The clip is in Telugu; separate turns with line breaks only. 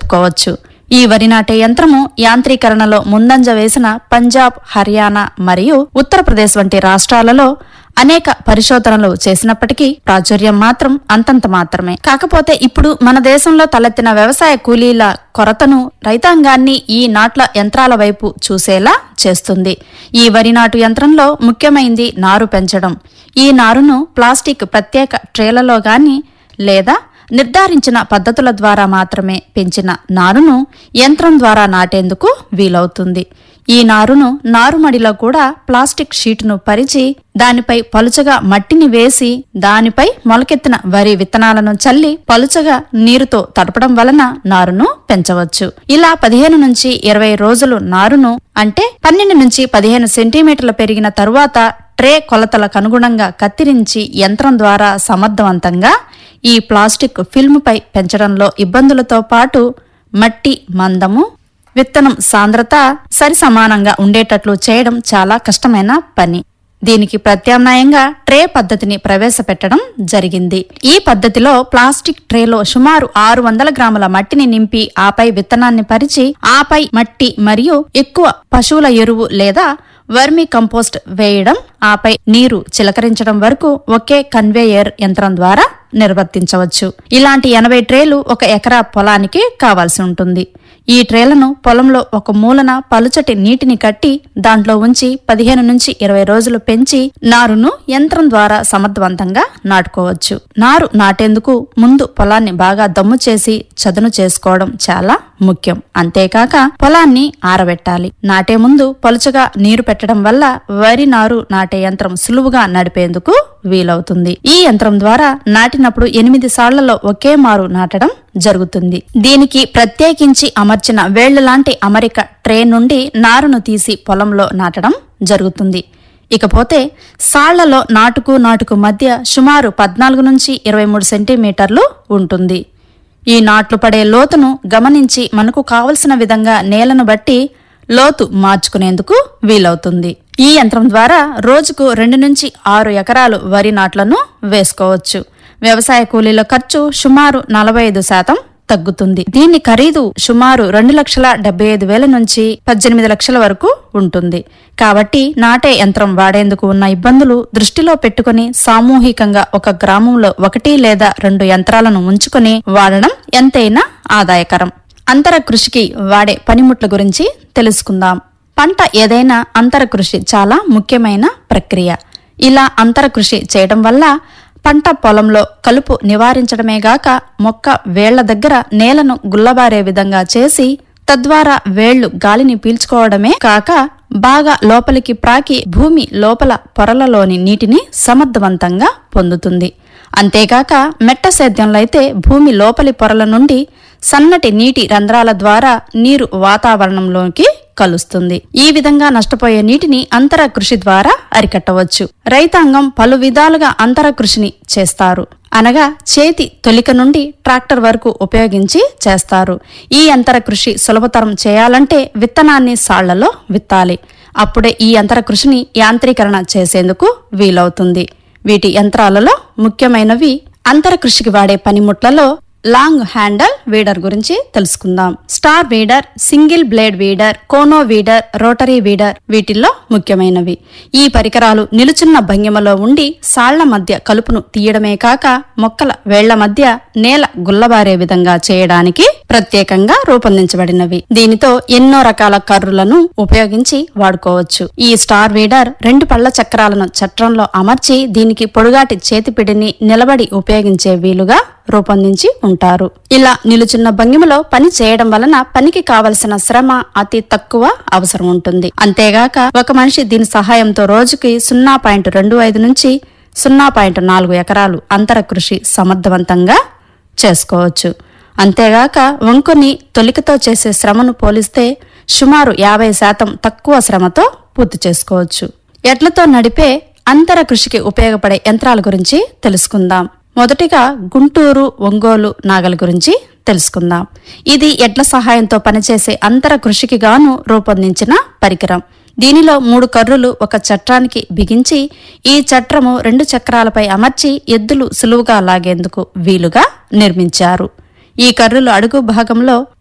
చెప్పుకోవచ్చు ఈ వరి నాటే యంత్రము యాంత్రీకరణలో ముందంజ వేసిన పంజాబ్ హర్యానా మరియు ఉత్తరప్రదేశ్ వంటి రాష్ట్రాలలో అనేక పరిశోధనలు చేసినప్పటికీ ప్రాచుర్యం మాత్రం అంతంత మాత్రమే కాకపోతే ఇప్పుడు మన దేశంలో తలెత్తిన వ్యవసాయ కూలీల కొరతను రైతాంగాన్ని ఈ నాట్ల యంత్రాల వైపు చూసేలా చేస్తుంది ఈ వరి నాటు యంత్రంలో ముఖ్యమైంది నారు పెంచడం ఈ నారును ప్లాస్టిక్ ప్రత్యేక ట్రేలలో గాని లేదా నిర్ధారించిన పద్ధతుల ద్వారా మాత్రమే పెంచిన నారును యంత్రం ద్వారా నాటేందుకు వీలవుతుంది ఈ నారును నారుమడిలో కూడా ప్లాస్టిక్ షీటును పరిచి దానిపై పలుచగా మట్టిని వేసి దానిపై మొలకెత్తిన వరి విత్తనాలను చల్లి పలుచగా నీరుతో తడపడం వలన నారును పెంచవచ్చు ఇలా పదిహేను నుంచి ఇరవై రోజులు నారును అంటే పన్నెండు నుంచి పదిహేను సెంటీమీటర్లు పెరిగిన తరువాత ట్రే కొలతలకు అనుగుణంగా కత్తిరించి యంత్రం ద్వారా సమర్థవంతంగా ఈ ప్లాస్టిక్ ఫిల్మ్పై పెంచడంలో ఇబ్బందులతో పాటు మట్టి మందము విత్తనం సాంద్రత సరి సమానంగా ఉండేటట్లు చేయడం చాలా కష్టమైన పని దీనికి ప్రత్యామ్నాయంగా ట్రే పద్ధతిని ప్రవేశపెట్టడం జరిగింది ఈ పద్ధతిలో ప్లాస్టిక్ ట్రేలో సుమారు ఆరు వందల గ్రాముల మట్టిని నింపి ఆపై విత్తనాన్ని పరిచి ఆపై మట్టి మరియు ఎక్కువ పశువుల ఎరువు లేదా వర్మి కంపోస్ట్ వేయడం ఆపై నీరు చిలకరించడం వరకు ఒకే కన్వేయర్ యంత్రం ద్వారా నిర్వర్తించవచ్చు ఇలాంటి ఎనభై ట్రేలు ఒక ఎకరా పొలానికి కావాల్సి ఉంటుంది ఈ ట్రేలను పొలంలో ఒక మూలన పలుచటి నీటిని కట్టి దాంట్లో ఉంచి పదిహేను నుంచి ఇరవై రోజులు పెంచి నారును యంత్రం ద్వారా సమర్థవంతంగా నాటుకోవచ్చు నారు నాటేందుకు ముందు పొలాన్ని బాగా దమ్ము చేసి చదును చేసుకోవడం చాలా ముఖ్యం అంతేకాక పొలాన్ని ఆరబెట్టాలి నాటే ముందు పలుచగా నీరు పెట్టడం వల్ల వరి నారు నాటే యంత్రం సులువుగా నడిపేందుకు వీలవుతుంది ఈ యంత్రం ద్వారా నాటినప్పుడు ఎనిమిది సాళ్లలో ఒకే మారు నాటడం జరుగుతుంది దీనికి ప్రత్యేకించి అమర్చిన వేళ్ల లాంటి అమరిక ట్రే నుండి నారును తీసి పొలంలో నాటడం జరుగుతుంది ఇకపోతే సాళ్లలో నాటుకు నాటుకు మధ్య సుమారు పద్నాలుగు నుంచి ఇరవై మూడు సెంటీమీటర్లు ఉంటుంది ఈ నాట్లు పడే లోతును గమనించి మనకు కావలసిన విధంగా నేలను బట్టి లోతు మార్చుకునేందుకు వీలవుతుంది ఈ యంత్రం ద్వారా రోజుకు రెండు నుంచి ఆరు ఎకరాలు వరి నాట్లను వేసుకోవచ్చు వ్యవసాయ కూలీల ఖర్చు సుమారు నలభై ఐదు శాతం తగ్గుతుంది దీని ఖరీదు సుమారు రెండు లక్షల డెబ్బై ఐదు వేల నుంచి పద్దెనిమిది లక్షల వరకు ఉంటుంది కాబట్టి నాటే యంత్రం వాడేందుకు ఉన్న ఇబ్బందులు దృష్టిలో పెట్టుకుని సామూహికంగా ఒక గ్రామంలో ఒకటి లేదా రెండు యంత్రాలను ఉంచుకొని వాడడం ఎంతైనా ఆదాయకరం అంతర కృషికి వాడే పనిముట్ల గురించి తెలుసుకుందాం పంట ఏదైనా అంతర కృషి చాలా ముఖ్యమైన ప్రక్రియ ఇలా అంతర కృషి చేయడం వల్ల పంట పొలంలో కలుపు నివారించడమే గాక మొక్క వేళ్ల దగ్గర నేలను గుల్లబారే విధంగా చేసి తద్వారా వేళ్లు గాలిని పీల్చుకోవడమే కాక బాగా లోపలికి ప్రాకి భూమి లోపల పొరలలోని నీటిని సమర్థవంతంగా పొందుతుంది అంతేగాక మెట్ట సేద్యంలో అయితే భూమి లోపలి పొరల నుండి సన్నటి నీటి రంధ్రాల ద్వారా నీరు వాతావరణంలోకి కలుస్తుంది ఈ విధంగా నష్టపోయే నీటిని అంతర కృషి ద్వారా అరికట్టవచ్చు రైతాంగం పలు విధాలుగా అంతర కృషిని చేస్తారు అనగా చేతి తొలిక నుండి ట్రాక్టర్ వరకు ఉపయోగించి చేస్తారు ఈ అంతర కృషి సులభతరం చేయాలంటే విత్తనాన్ని సాళ్లలో విత్తాలి అప్పుడే ఈ అంతర కృషిని యాంత్రీకరణ చేసేందుకు వీలవుతుంది వీటి యంత్రాలలో ముఖ్యమైనవి అంతర కృషికి వాడే పనిముట్లలో లాంగ్ హ్యాండల్ వీడర్ గురించి తెలుసుకుందాం star weeder single blade weeder cono weeder rotary weeder వీటిల్లో ముఖ్యమైనవి ఈ పరికరాలు నిలుచున్న భంగిమలో ఉండి సాళ్ల మధ్య కలుపును తీయడమే కాక మొక్కల వేళ్ల మధ్య నేల గుల్లబారే విధంగా చేయడానికి ప్రత్యేకంగా రూపొందించబడినవి దీనితో ఎన్నో రకాల కర్రులను ఉపయోగించి వాడుకోవచ్చు ఈ స్టార్ వీడర్ రెండు పళ్ల చక్రాలను చట్రంలో అమర్చి దీనికి పొడుగాటి చేతిపిడిని నిలబడి ఉపయోగించే వీలుగా రూపొందించి ఉంటారు ఇలా నిలుచున్న భంగిమలో పని చేయడం వలన పనికి కావలసిన శ్రమ అతి తక్కువ అవసరం ఉంటుంది అంతేగాక ఒక మనిషి దీని సహాయంతో రోజుకి సున్నా పాయింట్ రెండు ఐదు నుంచి సున్నా పాయింట్ నాలుగు ఎకరాలు అంతర కృషి సమర్థవంతంగా చేసుకోవచ్చు అంతేగాక వంకుని తొలికతో చేసే శ్రమను పోలిస్తే సుమారు యాభై శాతం తక్కువ శ్రమతో పూర్తి చేసుకోవచ్చు ఎడ్లతో నడిపే అంతర కృషికి ఉపయోగపడే యంత్రాల గురించి తెలుసుకుందాం మొదటిగా గుంటూరు ఒంగోలు నాగలి గురించి తెలుసుకుందాం ఇది ఎడ్ల సహాయంతో పనిచేసే అంతర కృషికి గాను రూపొందించిన పరికరం దీనిలో మూడు కర్రులు ఒక చట్రానికి బిగించి ఈ చట్రము రెండు చక్రాలపై అమర్చి ఎద్దులు సులువుగా లాగేందుకు వీలుగా నిర్మించారు ఈ కర్రులు అడుగు భాగంలో